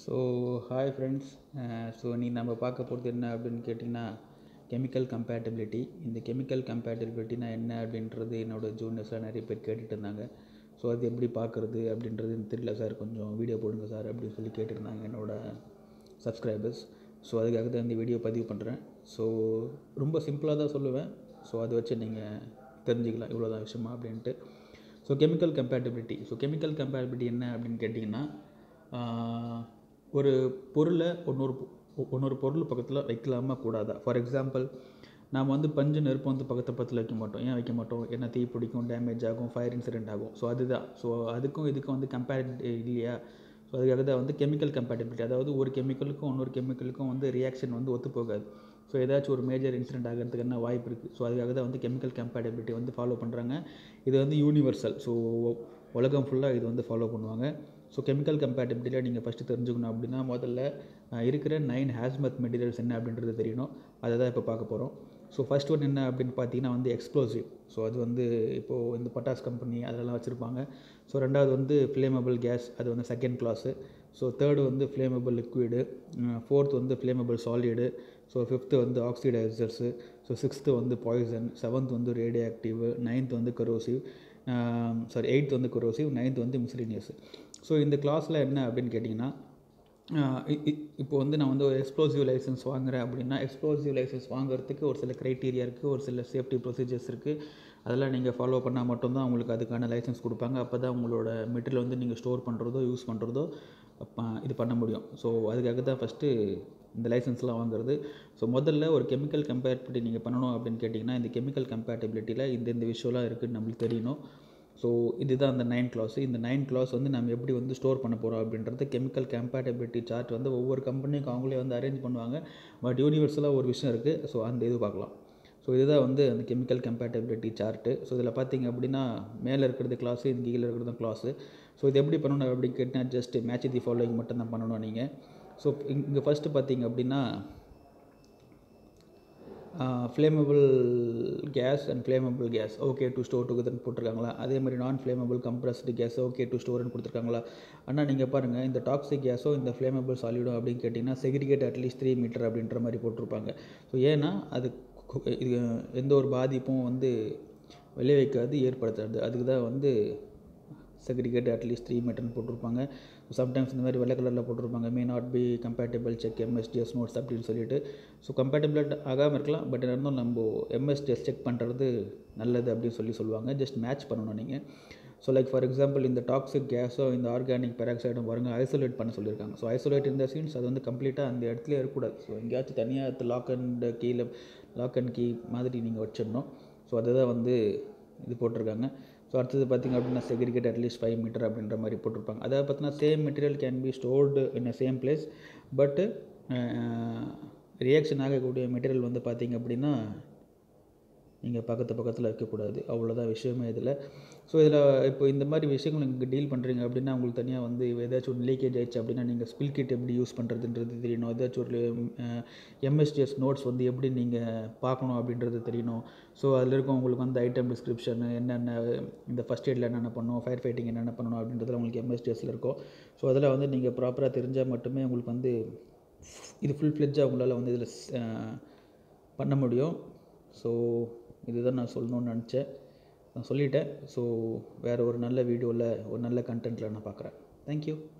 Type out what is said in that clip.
so hi friends so நீ நம்ம பார்க்க போகிறது என்ன அப்படின்னு கேட்டிங்கன்னா கெமிக்கல் கம்பேட்டபிலிட்டி இந்த கெமிக்கல் கம்பேட்டபிலிட்டினா என்ன அப்படின்றது என்னோட ஜூனியர்ஸ்லாம் நிறைய பேர் கேட்டுட்டு இருந்தாங்க ஸோ அது எப்படி பார்க்குறது அப்படின்றது எனக்கு தெரியல சார் கொஞ்சம் வீடியோ போடுங்க சார் அப்படின்னு சொல்லி கேட்டிருந்தாங்க என்னோட சப்ஸ்கிரைபர்ஸ் ஸோ அதுக்காக தான் இந்த வீடியோ பதிவு பண்ணுறேன் ஸோ ரொம்ப சிம்பிளாக தான் சொல்லுவேன் ஸோ அதை வச்சு நீங்கள் தெரிஞ்சுக்கலாம் இவ்வளோதான் விஷயமா அப்படின்ட்டு so chemical compatibility so chemical compatibility என்ன அப்படின்னு கேட்டிங்கன்னா ஆஹ், ஒரு பொருளை இன்னொரு பொ- இன்னொரு பொருள் பக்கத்தில் வைக்கலாமா கூடாதா ஃபார் எக்ஸாம்பிள் நாம் வந்து பஞ்சு நெருப்பு வந்து பக்கத்து பக்கத்தில் வைக்க மாட்டோம் ஏன் வைக்க மாட்டோம் ஏன்னா தீ பிடிக்கும் டேமேஜ் ஆகும் ஃபயர் இன்சிடென்ட் ஆகும் ஸோ அதுதான் ஸோ அதுக்கும் இதுக்கும் வந்து கம்பேர் இல்லையா ஸோ அதுக்காக தான் வந்து கெமிக்கல் கம்பேட்டபிலிட்டி அதாவது ஒரு கெமிக்கலுக்கும் இன்னொரு கெமிக்கலுக்கும் வந்து ரியாக்ஷன் வந்து ஒத்து போகாது ஸோ ஏதாச்சும் ஒரு மேஜர் இன்சிடென்ட் ஆகிறதுக்கு என்ன வாய்ப்பு இருக்குது ஸோ அதுக்காக தான் வந்து கெமிக்கல் கம்பேட்டபிலிட்டி வந்து ஃபாலோ பண்ணுறாங்க இது வந்து யூனிவர்சல் ஸோ உலகம் ஃபுல்லாக இது வந்து ஃபாலோ பண்ணுவாங்க ஸோ கெமிக்கல் கம்பேட்டபிலிட்டியில் நீங்கள் ஃபஸ்ட்டு தெரிஞ்சுக்கணும் அப்படின்னா முதல்ல அஹ், இருக்கிற நைன் ஹேஸ்மத் மெட்டீரியல்ஸ் என்ன அப்படின்றது தெரியணும் அதை தான் இப்போ பார்க்க போகிறோம் ஸோ ஃபர்ஸ்ட் ஒன் என்ன அப்படின்னு பார்த்தீங்கன்னா வந்து எக்ஸ்ப்ளோசிவ் ஸோ அது வந்து இப்போது இந்த பட்டாஸ் கம்பெனி அதெல்லாம் வச்சுருப்பாங்க ஸோ ரெண்டாவது வந்து ஃப்ளேமபிள் கேஸ் அது வந்து செகண்ட் கிளாஸு ஸோ தேர்டு வந்து ஃப்ளேமபிள் லிக்விடு ஃபோர்த் வந்து ஃப்ளேமபிள் சாலிடு ஸோ ஃபிஃப்த்து வந்து ஆக்சிடைசர்ஸு ஸோ சிக்ஸ்த்து வந்து பாய்சன் செவன்த் வந்து ரேடியோ ஆக்டிவ் நைன்த் வந்து கரோசிவ் சாரி எயித் வந்து கரோசிவ் நைன்த் வந்து மிஸ்லினியஸ் ஸோ இந்த கிளாஸில் என்ன அப்படின்னு கேட்டிங்கன்னா ஆஹ் இ- இ- இப்போ வந்து நான் வந்து ஒரு எக்ஸ்ப்ளோசிவ் லைசன்ஸ் வாங்குறேன் அப்படின்னா எக்ஸ்ப்ளோசிவ் லைசன்ஸ் வாங்குறதுக்கு ஒரு சில க்ரைட்டீரியா இருக்குது ஒரு சில சேஃப்டி ப்ரொசீஜர்ஸ் இருக்குது அதெல்லாம் நீங்கள் ஃபாலோ பண்ணால் மட்டும்தான் உங்களுக்கு அதுக்கான லைசன்ஸ் கொடுப்பாங்க அப்போ தான் உங்களோட மெட்டீரியல் வந்து நீங்கள் ஸ்டோர் பண்ணுறதோ யூஸ் பண்ணுறதோ இது பண்ண முடியும் ஸோ அதுக்காக தான் ஃபஸ்ட்டு இந்த லைசன்ஸ்லாம் வாங்குறது ஸோ முதல்ல ஒரு கெமிக்கல் கம்பேட்டபிலிட்டி நீங்கள் பண்ணணும் அப்படின்னு கேட்டிங்கன்னா இந்த கெமிக்கல் கம்பேட்டபிலிட்டியில் இந்த இந்த விஷயம்லாம் இருக்குதுன்னு நம்மளுக்கு தெரியணும் ஸோ இதுதான் அந்த நைன் கிளாஸ் இந்த நைன் கிளாஸ் வந்து நம்ம எப்படி வந்து ஸ்டோர் பண்ண போகிறோம் அப்படின்றது கெமிக்கல் கம்பேட்டபிலிட்டி சார்ட் வந்து ஒவ்வொரு கம்பெனிக்கும் அவங்களே வந்து அரேஞ்ச் பண்ணுவாங்க பட் யூனிவர்சலாக ஒரு விஷயம் இருக்குது ஸோ அந்த இது பார்க்கலாம் ஸோ இதுதான் வந்து அந்த கெமிக்கல் கம்பேட்டபிலிட்டி சார்ட்டு ஸோ இதில் பார்த்தீங்க அப்படின்னா மேலே இருக்கிறது கிளாஸு இது கீழே இருக்கிறது கிளாஸு ஸோ இது எப்படி பண்ணணும் அப்படின்னு கேட்டால் ஜஸ்ட் மேட்ச் தி ஃபாலோயிங் மட்டும் தான் பண்ணணும் நீங்கள் ஸோ இங்கே ஃபஸ்ட்டு பார்த்தீங்க அப்படின்னா flammable gas and flammable gas okay to store டுகெதர்னு போட்டிருக்காங்களா அதே மாதிரி நான் flammable compressed gas okay to ஸ்டோர்னு கொடுத்துருக்காங்களா ஆனால் நீங்கள் பாருங்கள் இந்த டாக்ஸிக் கேஸோ இந்த ஃப்ளேமபிள் சாலிடோ அப்படின்னு கேட்டிங்கன்னா செக்ரிகேட் அட்லீஸ்ட் த்ரீ மீட்டர் அப்படின்ற மாதிரி போட்டிருப்பாங்க ஸோ ஏன்னா அது கு- இது எந்த ஒரு பாதிப்பும் வந்து விளைவிக்காது ஏற்படுத்தாது அதுக்கு தான் வந்து செக்ரிகேட் அட்லீஸ்ட் த்ரீ மீட்டர்னு போட்டிருப்பாங்க சம்டைம்ஸ் இந்த மாதிரி வெள்ளை கலரில் போட்டிருப்பாங்க may not be compatible check MSDS notes அப்படின்னு சொல்லிட்டு ஸோ கம்பேட்டபிள் ஆகாமல் இருக்கலாம் பட் இருந்தாலும் நம்ம எம்எஸ்டிஎஸ் செக் பண்ணுறது நல்லது அப்படின்னு சொல்லி சொல்லுவாங்க ஜஸ்ட் மேட்ச் பண்ணணும் நீங்கள் ஸோ லைக் ஃபார் எக்ஸாம்பிள் இந்த டாக்ஸிக் கேஸோ இந்த ஆர்கானிக் பெராக்சைடும் பாருங்க ஐசோலேட் பண்ண சொல்லியிருக்காங்க ஸோ ஐசோலேட் இந்த சீன்ஸ் அது வந்து கம்ப்ளீட்டாக அந்த இடத்துல இருக்கக்கூடாது ஸோ எங்கேயாச்சும் தனியாக லாக் அண்ட் கீழே லாக் அண்ட் கீ மாதிரி நீங்கள் வச்சிடணும் ஸோ அதுதான் வந்து இது போட்டிருக்காங்க ஸோ அடுத்தது பார்த்திங்க அப்படின்னா செக்ரிகேட் அட்லீஸ்ட் ஃபைவ் மீட்டர் அப்படின்ற மாதிரி போட்டிருப்பாங்க அதாவது பார்த்தீங்கன்னா same material can be stored in a same place but reaction ஆகக்கூடிய மெட்டீரியல் வந்து பார்த்திங்க அப்படின்னா நீங்கள் பக்கத்து பக்கத்தில் வைக்கக்கூடாது அவ்வளோதான் விஷயமே இதில் ஸோ இதில் இப்போ இந்த மாதிரி விஷயங்கள் நீங்கள் டீல் பண்ணுறீங்க அப்படின்னா உங்களுக்கு தனியாக வந்து ஏதாச்சும் ஒரு லீக்கேஜ் ஆயிடுச்சு அப்படின்னா நீங்கள் ஸ்பில் கிட் எப்படி யூஸ் பண்ணுறதுன்றது தெரியணும் ஏதாச்சும் ஒரு எம்எஸ்டிஎஸ் நோட்ஸ் வந்து எப்படி நீங்கள் பார்க்கணும் அப்படின்றது தெரியணும் ஸோ அதில் இருக்கும் உங்களுக்கு வந்து ஐட்டம் டிஸ்கிரிப்ஷன் என்னென்ன இந்த ஃபஸ்ட் எய்டில் என்னென்ன பண்ணணும் ஃபயர் ஃபைட்டிங் என்னென்ன பண்ணணும் அப்படின்றதுல உங்களுக்கு எம்எஸ்டிஎஸில் இருக்கும் ஸோ அதில் வந்து நீங்கள் ப்ராப்பராக தெரிஞ்சால் மட்டுமே உங்களுக்கு வந்து இது ஃபுல் ஃப்ளெட்ஜாக உங்களால் வந்து இதில் பண்ண முடியும் ஸோ இதுதான் நான் சொல்லணும்னு நினச்சேன் நான் சொல்லிட்டேன் ஸோ வேறு ஒரு நல்ல வீடியோவில் ஒரு நல்ல கண்டென்ட்டில் நான் பார்க்குறேன் தேங்க்யூ